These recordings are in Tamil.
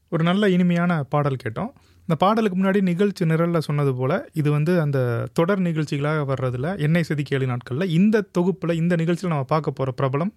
ஒரு நல்ல இனிமையான பாடல் கேட்டோம் இந்த பாடலுக்கு முன்னாடி நிகழ்ச்சி நிரலில் சொன்னது போல் இது வந்து அந்த தொடர் நிகழ்ச்சிகளாக வர்றதுல எண்ணெய் செதுக்கி ஏழு நாட்களில் இந்த தொகுப்பில் இந்த நிகழ்ச்சியில் நம்ம பார்க்க போகிற பிரபலம்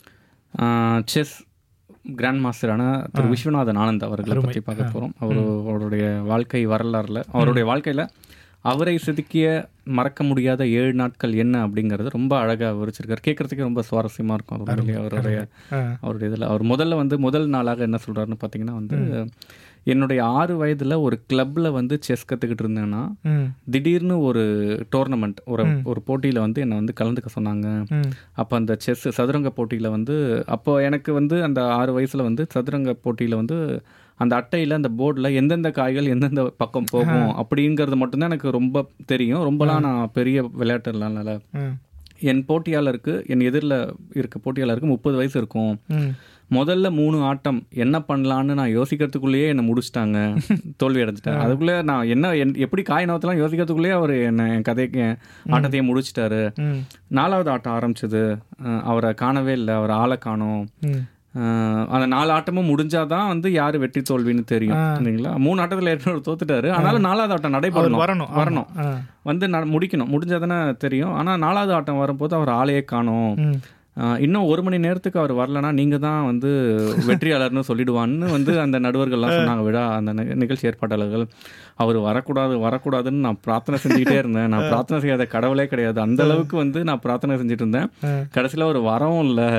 செஸ் கிராண்ட் மாஸ்டரான திரு விஸ்வநாதன் ஆனந்த் அவர்களை பற்றி பார்க்க போகிறோம் அவர் அவருடைய வாழ்க்கை வரலாறுல அவருடைய வாழ்க்கையில் அவரை செதுக்கிய மறக்க முடியாத ஏழு நாட்கள் என்ன அப்படிங்கிறது ரொம்ப அழகாக விவரிச்சிருக்காரு கேட்குறதுக்கே ரொம்ப சுவாரஸ்யமாக இருக்கும் அது உண்மையிலேயே அவருடைய ஆ. அவருடைய இதில் அவர் முதல்ல வந்து முதல் நாளாக என்ன சொல்கிறாருன்னு பார்த்தீங்கன்னா வந்து என்னுடைய ஆறு வயதில் ஒரு கிளப்பில் வந்து செஸ் கற்றுக்கிட்டு இருந்தேன்னா ம் திடீர்னு ஒரு டோர்னமெண்ட் ஒரு ஒரு போட்டியில் வந்து என்னை வந்து கலந்துக்க சொன்னாங்க ம் அப்போ அந்த செஸ் சதுரங்க போட்டியில் வந்து அப்போ எனக்கு வந்து அந்த ஆறு வயசில் வந்து சதுரங்க போட்டியில் வந்து அந்த அட்டையில் அந்த போர்டில் எந்தெந்த காய்கள் எந்தெந்த பக்கம் போகும் அப்படிங்கிறது மட்டும்தான் எனக்கு ரொம்ப தெரியும் ரொம்பலாம் நான் பெரிய விளையாட்டுலாம் இல்லை ம் என் போட்டியாளருக்கு என் எதிரில் இருக்க போட்டியாளருக்கு முப்பது வயசு இருக்கும் ம் முதல்ல மூணு ஆட்டம் என்ன பண்ணலான்னு நான் யோசிக்கிறதுக்குள்ளேயே என்னை முடிச்சிட்டாங்க தோல்வி அடைஞ்சிட்டேன் அதுக்குள்ளே நான் என்ன என்- எப்படி காய் நவத்தலாம் யோசிக்கிறதுக்குள்ளேயே அவர் என்னை என் கதைக்கு என் ஆட்டத்தையே முடிச்சிட்டாரு ம் நாலாவது ஆட்டம் ஆரம்பிச்சது அஹ் அவரை காணவே இல்லை அவர் ஆளை காணோம் ம் அஹ் அந்த நாலு ஆட்டமும் முடிஞ்சாதான் வந்து யாரு வெற்றி தோல்வின்னு தெரியும் இல்லைங்களா மூணு ஆட்டத்தில் ஏற்கனவே தோத்துட்டாரு ஆனாலும் நாலாவது ஆட்டம் நடைபெறணும் வரணும் வரணும் ஆ வந்து நட- முடிக்கணும் முடிஞ்சாதானே தெரியும் ஆனால் நாலாவது ஆட்டம் வரும்போது அவர் ஆளையே காணோம் ம் ஆஹ் இன்னும் ஒரு மணி நேரத்துக்கு அவர் வரலனா நீங்க தான் வந்து வெற்றியாளர்னு சொல்லிடுவான்னு வந்து அந்த நடுவர்கள்லாம் சொன்னாங்க விழா அந்த நி- நிகழ்ச்சி ஏற்பாட்டாளர்கள் அவர் வரக்கூடாது வரக்கூடாதுன்னு நான் பிரார்த்தனை செஞ்சுக்கிட்டே இருந்தேன் நான் பிரார்த்தனை செய்யாத கடவுளே கிடையாது அந்த அளவுக்கு வந்து நான் பிரார்த்தனை செஞ்சுட்டு இருந்தேன் கடைசியில் ஒரு வரவும் இல்லை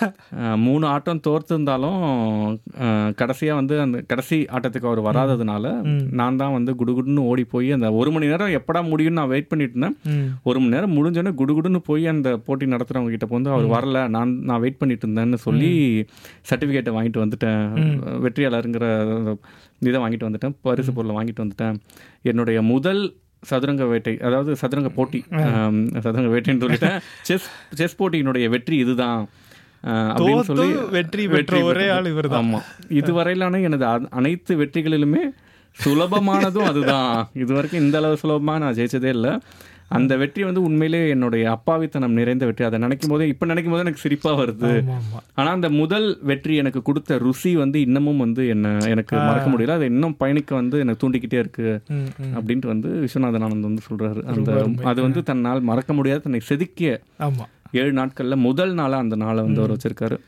மூணு ஆட்டம் தோர்த்திருந்தாலும் ஆஹ் கடைசியா வந்து அந்த கடைசி ஆட்டத்துக்கு அவர் வராததுனால நான் தான் வந்து குடுகுடுன்னு ஓடி போய் அந்த ஒரு மணி நேரம் எப்படா முடியும்னு நான் வெயிட் பண்ணிட்டு இருந்தேன் ம் ஒரு மணி நேரம் முடிஞ்சோடனே குடுகுடுன்னு போய் அந்த போட்டி நடத்துறவங்க கிட்ட வந்து அவர் வரல நான் நான் வெயிட் பண்ணிட்டு இருந்தேன்னு சொல்லி சர்டிஃபிகேட்டை வாங்கிட்டு வந்துட்டேன் வெற்றியாளருங்கிற அந்த இதை வாங்கிட்டு வந்துட்டேன் பரிசு பொருளை வாங்கிட்டு வந்துட்டேன் என்னுடைய முதல் சதுரங்க வேட்டை அதாவது சதுரங்க போட்டி ஆம், சதுரங்க வேட்டைன்னு சொல்லிட்டேன் செஸ் செஸ் போட்டியினுடைய வெற்றி இதுதான் ஆஹ், அப்படின்னு தோத்து சொல்லி வெற்றி பெற்ற ஒரே ஆள் இவர்தான். ஆமா இதுவரையிலான எனது அ- அனைத்து வெற்றிகளிலுமே சுலபமானதும் அதுதான் இது வரைக்கும் இந்த அளவு சுலபமா நான் ஜெயிச்சதே இல்லை அந்த வெற்றி வந்து உண்மையிலே என்னுடைய அப்பாவித்தனம் நிறைந்த வெற்றி அதை நினைக்கும் போதே இப்போ நினைக்கும் போது எனக்கு சிரிப்பா வருது ஆமா ஆமா ஆனா அந்த முதல் வெற்றி எனக்கு கொடுத்த ருசி வந்து இன்னமும் வந்து என்ன எனக்கு மறக்க முடியல அது இன்னும் பயணிக்க வந்து எனக்கு தூண்டிக்கிட்டே இருக்கு ம் ம் அப்படின்ட்டு வந்து விஸ்வநாதன் ஆனந்த் வந்து சொல்றாரு அந்த அது வந்து தன்னால் மறக்க முடியாத தன்னை செதுக்கிய ஆமா ஏழு நாட்கள்ல முதல் நாளா அந்த நாளை வந்து அவர் வச்சிருக்காரு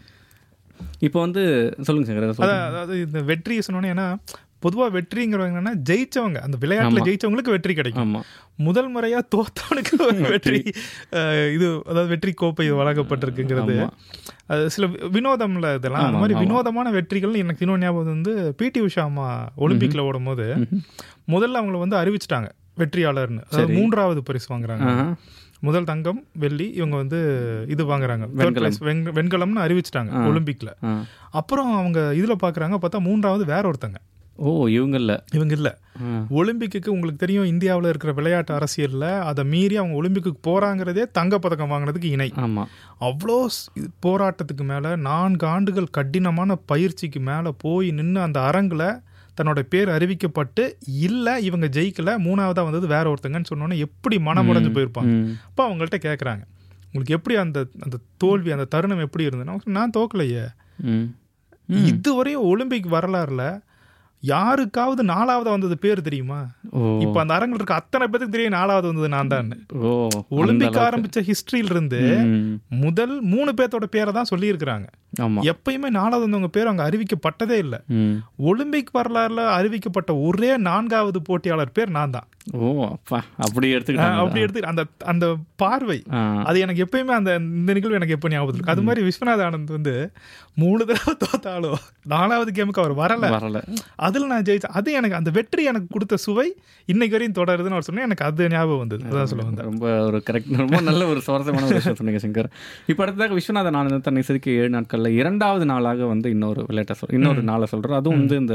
இப்போ வந்து சொல்லுங்க சங்கர் சொல்லுங்க. அதான் அதாவது இந்த வெற்றி சொன்னோன்னே ஏன்னா பொதுவா வெற்றிங்கிறவங்க என்னன்னா ஜெயிச்சவங்க அந்த விளையாட்டுல ஜெயிச்சவங்களுக்கு வெற்றி கிடைக்கும் ஆமா முதல் முறையா தோத்தவனுக்கு ஒரு வெற்றி அஹ், இது அதாவது வெற்றி கோப்பை வழங்கப்பட்டிருக்குங்கிறது அது சில வி- வினோதம்ல இதெல்லாம் அந்த மாதிரி வினோதமான வெற்றிகள் எனக்கு இன்னொரு ஞாபகம் வந்து பிடி உஷா அம்மா ஒலிம்பிக்ல ஓடும்போது முதல்ல அவங்கள வந்து அறிவிச்சிட்டாங்க வெற்றியாளர்னு அதாவது மூன்றாவது பரிசு வாங்குறாங்க ஆஹா. முதல் தங்கம் வெள்ளி இவங்க வந்து இது வாங்குறாங்க Third prize, வெங்க- வெண்கலம்னு அறிவிச்சிட்டாங்க ஒலிம்பிக்ல ஆ. அப்புறம் அவங்க இதுல பாக்குறாங்க பார்த்தா மூன்றாவது வேற ஒருத்தங்க ஓ இவங்கல்ல இவங்க இல்ல ஆ. ஒலிம்பிக்கு உங்களுக்கு தெரியும் இந்தியாவில் இருக்கிற விளையாட்டு அரசியல்ல அதை மீறி அவங்க ஒலிம்பிக்கு போறாங்கிறதே தங்கப்பதக்கம் வாங்குறதுக்கு இணை ஆமா அவ்வளோ ஸ்- இது போராட்டத்துக்கு மேல நான்கு ஆண்டுகள் கடினமான பயிற்சிக்கு மேல போய் நின்று அந்த அரங்குல தன்னோட பேர் அறிவிக்கப்பட்டு இல்ல இவங்க ஜெயிக்கல மூணாவதா வந்தது வேற ஒருத்தங்கன்னு சொன்னோன்னே எப்படி மனமுடைஞ்சு போயிருப்பாங்க ம். அப்போ அவங்கள்ட்ட கேட்குறாங்க உங்களுக்கு எப்படி அந்த அந்த தோல்வி அந்த தருணம் எப்படி இருந்ததுன்னா அவங்க சொன்னாங்க, நான் தோக்கலையே ம். இதுவரையும் ஒலிம்பிக் வரலாறுல யாருக்காவது நாலாவது வந்தது பேர் தெரியுமா ஓ இப்ப அந்த அரங்கில் இருக்க அத்தனை பேருக்கு தெரியும் நாலாவது வந்தது நான் தான் ஓ ஒலிம்பிக் ஆரம்பிச்ச ஹிஸ்டரியில இருந்து ம். முதல் மூணு பேர்த்தோட பேரை தான் சொல்லியிருக்கிறாங்க ஆமா எப்பயுமே நாலாவது வந்தவங்க பேர் அங்க அறிவிக்கப்பட்டதே இல்லை ம். ஒலிம்பிக் வரலாறுல அறிவிக்கப்பட்ட ஒரே நான்காவது போட்டியாளர் பேர் நான் தான் ஓ அப்பா அப்படி எடுத்துக்கிட்டாங்க அப்படி எடுத்து அந்த அந்த பார்வை ஆ. அது எனக்கு எப்பயுமே அந்த இந்த நிகழ்வு எனக்கு எப்போ ஞாபகம் இருக்கு அது மாதிரி விஸ்வநாத் ஆனந்த் வந்து மூணு தடவை தோத்தாலும் நாலாவது கேமுக்கு அவர் வரல வரல அதில் நான் ஜெயிச்சேன் அது எனக்கு அந்த வெற்றி எனக்கு கொடுத்த சுவை இன்னைக்கு வரையும் தொடருதுன்னு அவர் சொன்னேன் எனக்கு அது ஞாபகம் வந்தது அதான் சொல்ல வந்தேன் ரொம்ப ஒரு கரெக்ட் ரொம்ப நல்ல ஒரு சுவாரஸ்யமான ஒரு விஷயம் சொன்னீங்க சங்கர் இப்போ அடுத்ததாக விஸ்வநாதன் ஆனந்த் தன்னை செதுக்கிய ஏழு நாட்கள்ல இரண்டாவது நாளாக வந்து இன்னொரு விளையாட்டை சொல் இன்னொரு நாளை சொல்றாரு அதுவும் வந்து இந்த